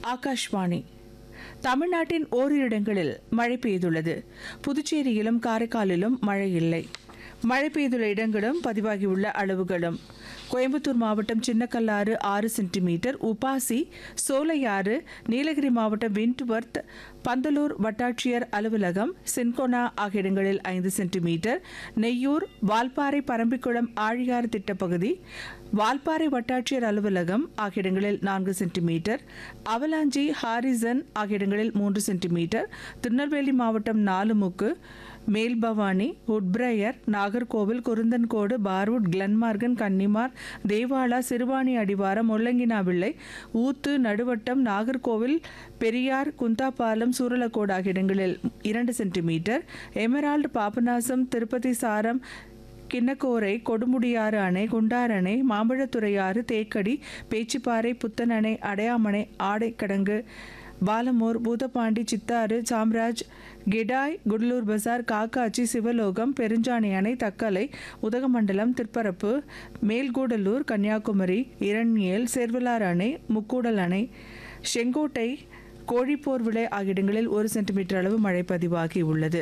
ஆகாஷ்வாணி தமிழ்நாட்டின் ஓரிரு இடங்களில் மழை பெய்துள்ளது புதுச்சேரியிலும் காரைக்காலிலும் மழை இல்லை மழை பெய்துள்ள இடங்களும் பதிவாகியுள்ள அளவுகளும் கோயம்புத்தூர் மாவட்டம் சின்னக்கல்லாறு ஆறு சென்டிமீட்டர் உபாசி சோலையாறு நீலகிரி மாவட்டம் விண்ட்வர்த் பந்தலூர் வட்டாட்சியர் அலுவலகம் சின்கோனா ஆகிய இடங்களில் ஐந்து சென்டிமீட்டர் நெய்யூர் வால்பாறை பரம்பிக்குளம் ஆழியாறு திட்டப்பகுதி வால்பாறை வட்டாட்சியர் அலுவலகம் ஆகிய இடங்களில் நான்கு சென்டிமீட்டர் அவலாஞ்சி ஹாரிசன் ஆகிய இடங்களில் மூன்று சென்டிமீட்டர் திருநெல்வேலி மாவட்டம் நாலுமுக்கு மேல்பவானி உட்பிரையர் நாகர்கோவில் குருந்தன்கோடு பார்வுட் கிளன்மார்கன் கன்னிமார் தேவாலா சிறுவாணி அடிவாரம் முள்ளங்கினாவிள்ளை ஊத்து நடுவட்டம் நாகர்கோவில் பெரியார் குந்தாபாலம் சூரலக்கோடு ஆகிய இடங்களில் இரண்டு சென்டிமீட்டர் எமரால்டு பாபநாசம் திருப்பதி சாரம் கிண்ணக்கோரை கொடுமுடியாறு அணை குண்டார் அணை மாம்பழத்துறையாறு தேக்கடி பேச்சிப்பாறை புத்தன் அணை அடையாமணை ஆடைக்கடங்கு பாலமூர் பூதப்பாண்டி சித்தாறு சாம்ராஜ் கெடாய் குடலூர் பசார் காக்காச்சி சிவலோகம் பெருஞ்சாணி அணை தக்கலை உதகமண்டலம் திருப்பரப்பு மேல்கூடலூர் கன்னியாகுமரி இரண்யேல் சேர்வலார் அணை முக்கூடல் அணை செங்கோட்டை கோழிப்போர் விளை ஆகிய இடங்களில் ஒரு சென்டிமீட்டர் அளவு மழை பதிவாகி உள்ளது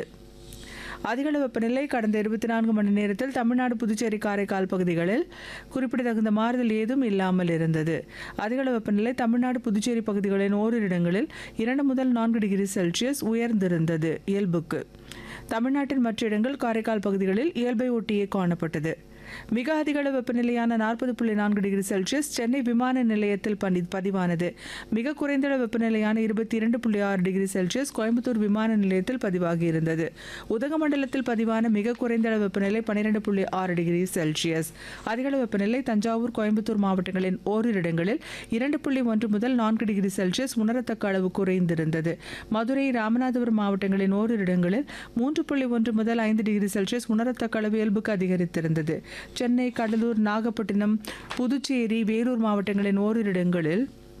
அதிகளவு வெப்பநிலை கடந்த இருபத்தி நான்கு மணி நேரத்தில் தமிழ்நாடு புதுச்சேரி காரைக்கால் பகுதிகளில் குறிப்பிடத்தகுந்த மாறுதல் ஏதும் இல்லாமல் இருந்தது அதிகளவு வெப்பநிலை தமிழ்நாடு புதுச்சேரி பகுதிகளின் ஓரிரு இடங்களில் இரண்டு முதல் நான்கு டிகிரி செல்சியஸ் உயர்ந்திருந்தது இயல்புக்கு தமிழ்நாட்டின் மற்ற இடங்கள் காரைக்கால் பகுதிகளில் இயல்பை ஒட்டியே காணப்பட்டது மிக அதிகளவு வெப்பநிலையான நாற்பது புள்ளி நான்கு டிகிரி செல்சியஸ் சென்னை விமான நிலையத்தில் பணி பதிவானது மிக குறைந்த அளவு வெப்பநிலையான இருபத்தி இரண்டு புள்ளி ஆறு டிகிரி செல்சியஸ் கோயம்புத்தூர் விமான நிலையத்தில் பதிவாகி இருந்தது உதகமண்டலத்தில் பதிவான மிக குறைந்த அளவு வெப்பநிலை பன்னிரெண்டு புள்ளி ஆறு டிகிரி செல்சியஸ் அதிகளவு வெப்பநிலை தஞ்சாவூர் கோயம்புத்தூர் மாவட்டங்களின் ஓரிரு இடங்களில் இரண்டு புள்ளி ஒன்று முதல் நான்கு டிகிரி செல்சியஸ் உணரத்தக்க அளவு குறைந்திருந்தது மதுரை ராமநாதபுரம் மாவட்டங்களின் ஓரிரு இடங்களில் மூன்று புள்ளி ஒன்று முதல் ஐந்து டிகிரி செல்சியஸ் உணரத்தக்க அளவு இயல்புக்கு அதிகரித்திருந்தது சென்னை கடலூர் நாகப்பட்டினம் புதுச்சேரி வேலூர் மாவட்டங்களின் ஓரிரு இடங்களில்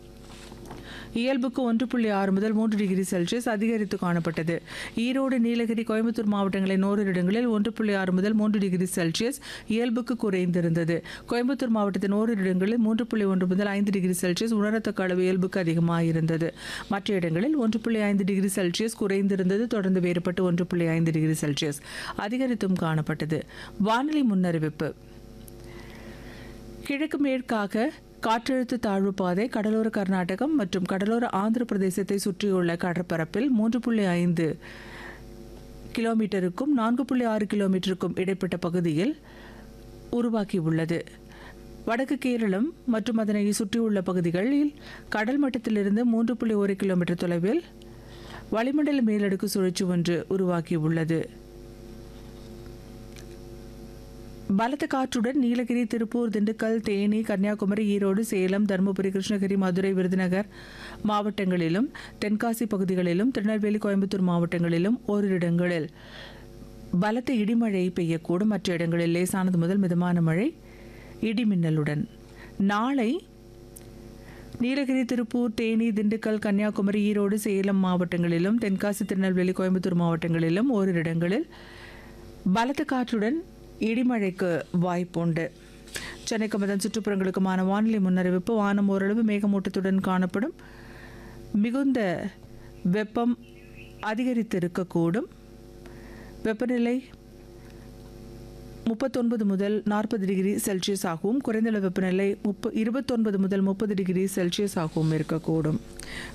இயல்புக்கு ஒன்று புள்ளி ஆறு முதல் மூன்று டிகிரி செல்சியஸ் அதிகரித்து காணப்பட்டது ஈரோடு நீலகிரி கோயம்புத்தூர் மாவட்டங்களின் ஓரிரு இடங்களில் ஒன்று புள்ளி ஆறு முதல் மூன்று டிகிரி செல்சியஸ் இயல்புக்கு குறைந்திருந்தது கோயம்புத்தூர் மாவட்டத்தின் ஓரிரு இடங்களில் மூன்று புள்ளி ஒன்று முதல் ஐந்து டிகிரி செல்சியஸ் உணரத்தக்க அளவு இயல்புக்கு அதிகமாக இருந்தது மற்ற இடங்களில் ஒன்று புள்ளி ஐந்து டிகிரி செல்சியஸ் குறைந்திருந்தது தொடர்ந்து வேறுபட்டு ஒன்று புள்ளி ஐந்து டிகிரி செல்சியஸ் அதிகரித்தும் காணப்பட்டது வானிலை முன்னறிவிப்பு கிழக்கு மேற்காக காற்றழுத்த தாழ்வு பாதை கடலோர கர்நாடகம் மற்றும் கடலோர ஆந்திர பிரதேசத்தை சுற்றியுள்ள கடற்பரப்பில் மூன்று புள்ளி ஐந்து கிலோமீட்டருக்கும் நான்கு புள்ளி ஆறு கிலோமீட்டருக்கும் இடைப்பட்ட பகுதியில் உருவாக்கியுள்ளது வடக்கு கேரளம் மற்றும் அதனை சுற்றியுள்ள பகுதிகளில் கடல் மட்டத்திலிருந்து மூன்று புள்ளி ஒரு கிலோமீட்டர் தொலைவில் வளிமண்டல மேலடுக்கு சுழற்சி ஒன்று உருவாக்கியுள்ளது பலத்த காற்றுடன் நீலகிரி திருப்பூர் திண்டுக்கல் தேனி கன்னியாகுமரி ஈரோடு சேலம் தருமபுரி கிருஷ்ணகிரி மதுரை விருதுநகர் மாவட்டங்களிலும் தென்காசி பகுதிகளிலும் திருநெல்வேலி கோயம்புத்தூர் மாவட்டங்களிலும் ஓரிரு இடங்களில் பலத்த இடிமழை பெய்யக்கூடும் மற்ற இடங்களில் லேசானது முதல் மிதமான மழை இடிமின்னலுடன் நாளை நீலகிரி திருப்பூர் தேனி திண்டுக்கல் கன்னியாகுமரி ஈரோடு சேலம் மாவட்டங்களிலும் தென்காசி திருநெல்வேலி கோயம்புத்தூர் மாவட்டங்களிலும் ஓரிரு இடங்களில் பலத்த காற்றுடன் இடிமழைக்கு வாய்ப்புண்டு சென்னைக்கும் அதன் சுற்றுப்புறங்களுக்குமான வானிலை முன்னறிவிப்பு வானம் ஓரளவு மேகமூட்டத்துடன் காணப்படும் மிகுந்த வெப்பம் அதிகரித்திருக்கக்கூடும் வெப்பநிலை முப்பத்தொன்பது முதல் நாற்பது டிகிரி செல்சியஸ் ஆகவும் குறைந்த அளவு வெப்பநிலை முப்ப இருபத்தொன்பது முதல் முப்பது டிகிரி செல்சியஸ் ஆகவும் இருக்கக்கூடும்